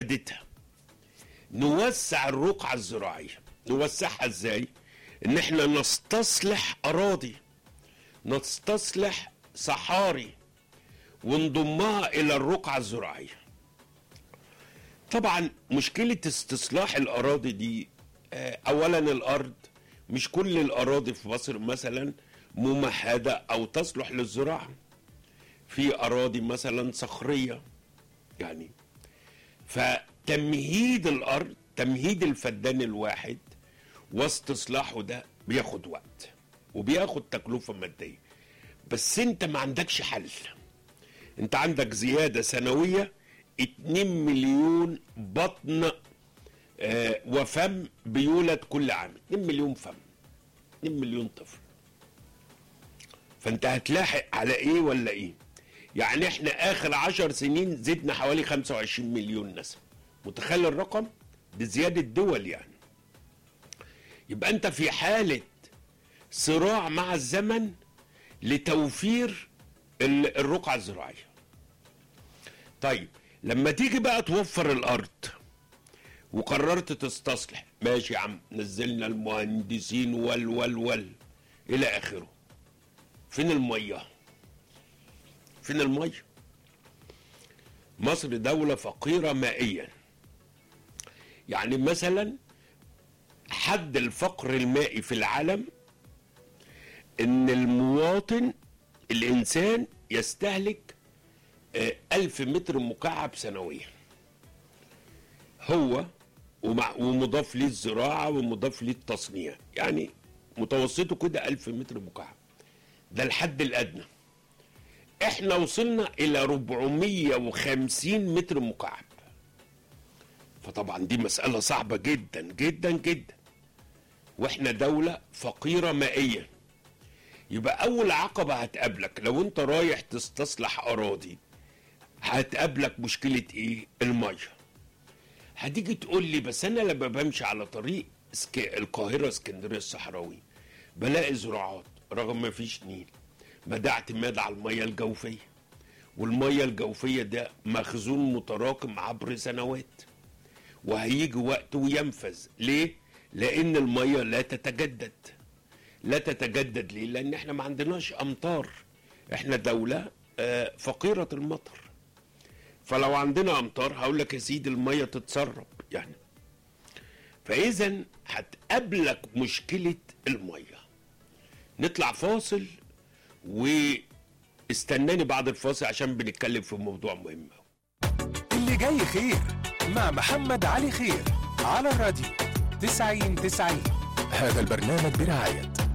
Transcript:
زيادتها نوسع الرقعة الزراعية نوسعها ازاي ان احنا نستصلح اراضي نستصلح صحاري ونضمها الى الرقعة الزراعية طبعا مشكلة استصلاح الاراضي دي آه، اولا الارض مش كل الاراضي في مصر مثلا ممهدة او تصلح للزراعة في اراضي مثلا صخرية يعني فتمهيد الارض تمهيد الفدان الواحد واستصلاحه ده بياخد وقت وبياخد تكلفه ماديه بس انت ما عندكش حل انت عندك زياده سنويه 2 مليون بطن آه وفم بيولد كل عام 2 مليون فم 2 مليون طفل فانت هتلاحق على ايه ولا ايه يعني احنا اخر عشر سنين زدنا حوالي 25 مليون نسمة متخيل الرقم دي زيادة دول يعني يبقى انت في حالة صراع مع الزمن لتوفير ال- الرقعة الزراعية طيب لما تيجي بقى توفر الارض وقررت تستصلح ماشي يا عم نزلنا المهندسين وال وال وال الى اخره فين الميه فين الميه مصر دولة فقيرة مائيا يعني مثلا حد الفقر المائي في العالم ان المواطن الانسان يستهلك آه، ألف متر مكعب سنويا هو ومع ومضاف ليه الزراعة ومضاف ليه التصنيع يعني متوسطه كده ألف متر مكعب ده الحد الأدنى احنا وصلنا إلى 450 متر مكعب فطبعا دي مسألة صعبة جدا جدا جدا واحنا دولة فقيرة مائيا يبقى أول عقبة هتقابلك لو أنت رايح تستصلح أراضي هتقابلك مشكلة إيه؟ المية هتيجي تقول لي بس أنا لما بمشي على طريق اسك... القاهرة اسكندرية الصحراوي بلاقي زراعات رغم ما فيش نيل ما ده اعتماد على المية الجوفية والمية الجوفية ده مخزون متراكم عبر سنوات وهيجي وقت وينفذ ليه؟ لأن المية لا تتجدد لا تتجدد ليه؟ لأن احنا ما عندناش أمطار احنا دولة آه، فقيرة المطر فلو عندنا أمطار هقول لك يا سيدي المية تتسرب يعني فإذا هتقابلك مشكلة المية نطلع فاصل واستناني بعد الفاصل عشان بنتكلم في موضوع مهم أوي. اللي جاي خير مع محمد علي خير على الراديو 90 90 هذا البرنامج برعاية